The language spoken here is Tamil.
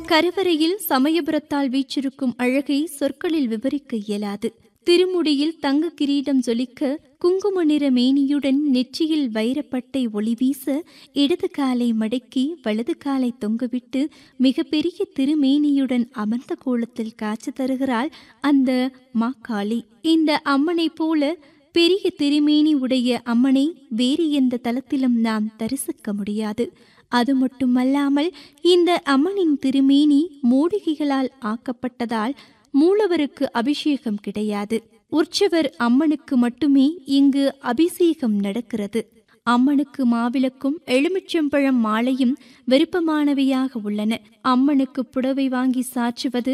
கருவறையில் சமயபுரத்தால் வீச்சிருக்கும் அழகை சொற்களில் விவரிக்க இயலாது திருமுடியில் தங்க கிரீடம் ஜொலிக்க குங்கும நிற மேனியுடன் நெற்றியில் வைரப்பட்டை ஒளி வீச இடது காலை மடக்கி வலது காலை தொங்கவிட்டு மிகப்பெரிய திருமேனியுடன் அமர்ந்த கோலத்தில் காட்சி தருகிறாள் அந்த மாக்காளி இந்த அம்மனைப் போல பெரிய திருமேனி உடைய அம்மனை வேறு எந்த தலத்திலும் நாம் தரிசிக்க முடியாது அது மட்டுமல்லாமல் இந்த அம்மனின் திருமேனி மூலிகைகளால் ஆக்கப்பட்டதால் மூலவருக்கு அபிஷேகம் கிடையாது உற்சவர் அம்மனுக்கு மட்டுமே இங்கு அபிஷேகம் நடக்கிறது அம்மனுக்கு மாவிளக்கும் எலுமிச்சம்பழம் மாலையும் விருப்பமானவையாக உள்ளன அம்மனுக்கு புடவை வாங்கி சாற்றுவது